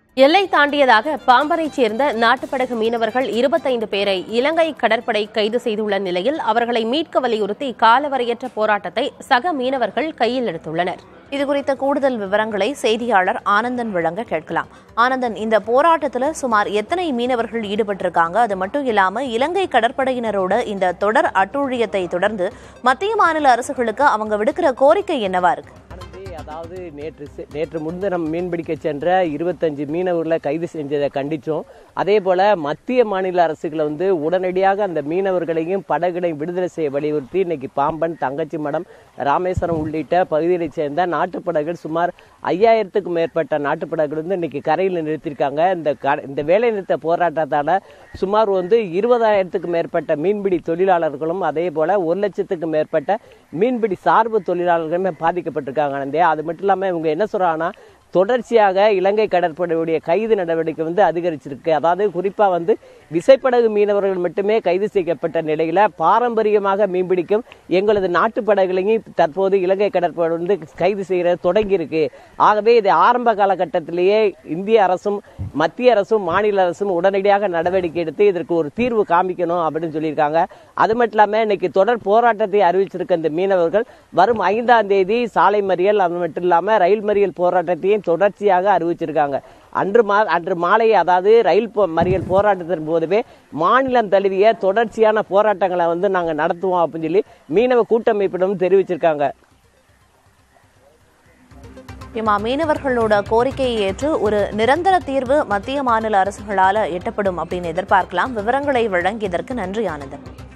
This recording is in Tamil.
எல்லை தாண்டியதாக பாம்பரைச் சேர்ந்த நாட்டுப்படகு மீனவர்கள் இருபத்தைந்து பேரை இலங்கை கடற்படை கைது செய்துள்ள நிலையில் அவர்களை மீட்க வலியுறுத்தி காலவரையற்ற போராட்டத்தை சக மீனவர்கள் கையில் எடுத்துள்ளனர் இது குறித்த கூடுதல் விவரங்களை செய்தியாளர் ஆனந்தன் வழங்க கேட்கலாம் ஆனந்தன் இந்த போராட்டத்துல சுமார் எத்தனை மீனவர்கள் ஈடுபட்டிருக்காங்க அது மட்டும் இல்லாம இலங்கை கடற்படையினரோட இந்த தொடர் அட்டூழியத்தை தொடர்ந்து மத்திய மாநில அரசுகளுக்கு அவங்க விடுக்கிற கோரிக்கை என்னவா இருக்கு ஆனந்தி, அதாவது நேற்று செ- நேற்று முன்தினம் மீன்பிடிக்க சென்ற இருபத்தஞ்சு மீனவர்களை கைது செஞ்சதை கண்டிச்சோம் அதே போல மத்திய மாநில அரசுகளை வந்து உடனடியாக அந்த மீனவர்களையும் படகுகளையும் விடுதலை செய்ய வலியுறுத்தி இன்னைக்கு பாம்பன் தங்கச்சி மடம் ராமேஸ்வரம் உள்ளிட்ட பகுதிகளைச் சேர்ந்த நாட்டுப்படகுகள் சுமார் ஐயாயிரத்துக்கும் மேற்பட்ட நாட்டுப்படகுகள் வந்து இன்னைக்கு கரையில் நிறுத்தியிருக்காங்க இந்த க- இந்த வேலை நிறுத்த போராட்டத்தால சுமார் வந்து இருபதாயிரத்துக்கு மேற்பட்ட மீன்பிடி தொழிலாளர்களும் அதே போல ஒரு லட்சத்துக்கு மேற்பட்ட மீன்பிடி சார்பு தொழிலாளர்களுமே பாதிக்கப்பட்டிருக்காங்க ஆனந்தே அது மட்டும் இல்லாம இவங்க என்ன சொல்றாங்கன்னா தொடர்ச்சியாக இலங்கை கடற்படையுடைய கைது நடவடிக்கை வந்து அதிகரிச்சிருக்கு அதாவது குறிப்பா வந்து விசைப்படகு மீனவர்கள் மட்டுமே கைது செய்யப்பட்ட நிலையில பாரம்பரியமாக மீன்பிடிக்கும் எங்களது நாட்டு படகுகளையும் தற்போது இலங்கை கடற்படை வந்து கைது செய்யறது தொடங்கி இருக்கு ஆகவே இது ஆரம்ப காலகட்டத்திலேயே இந்திய அரசும் மத்திய அரசும் மாநில அரசும் உடனடியாக நடவடிக்கை எடுத்து இதற்கு ஒரு தீர்வு காமிக்கணும் அப்படின்னு சொல்லியிருக்காங்க அது மட்டும் இல்லாம இன்னைக்கு தொடர் போராட்டத்தை அறிவிச்சிருக்க இந்த மீனவர்கள் வரும் ஐந்தாம் தேதி சாலை மறியல் அது மட்டும் இல்லாம ரயில் மறியல் போராட்டத்தையும் தொடர்ச்சியாக அறிவிச்சிருக்காங்க அன்று மா அன்று மாலை அதாவது ரயில் போ- மறியல் போராட்டத்தின் போதுவே மாநிலம் தழுவிய தொடர்ச்சியான போராட்டங்களை வந்து நாங்க நடத்துவோம் அப்படின்னு சொல்லி மீனவ கூட்டமைப்பிடம் தெரிவிச்சிருக்காங்க இமா மீனவர்களோட கோரிக்கையை ஏற்று ஒரு நிரந்தர தீர்வு மத்திய மாநில அரசுகளால எட்டப்படும் அப்படின்னு எதிர்பார்க்கலாம் விவரங்களை வழங்கியதற்கு நன்றி ஆனந்தன்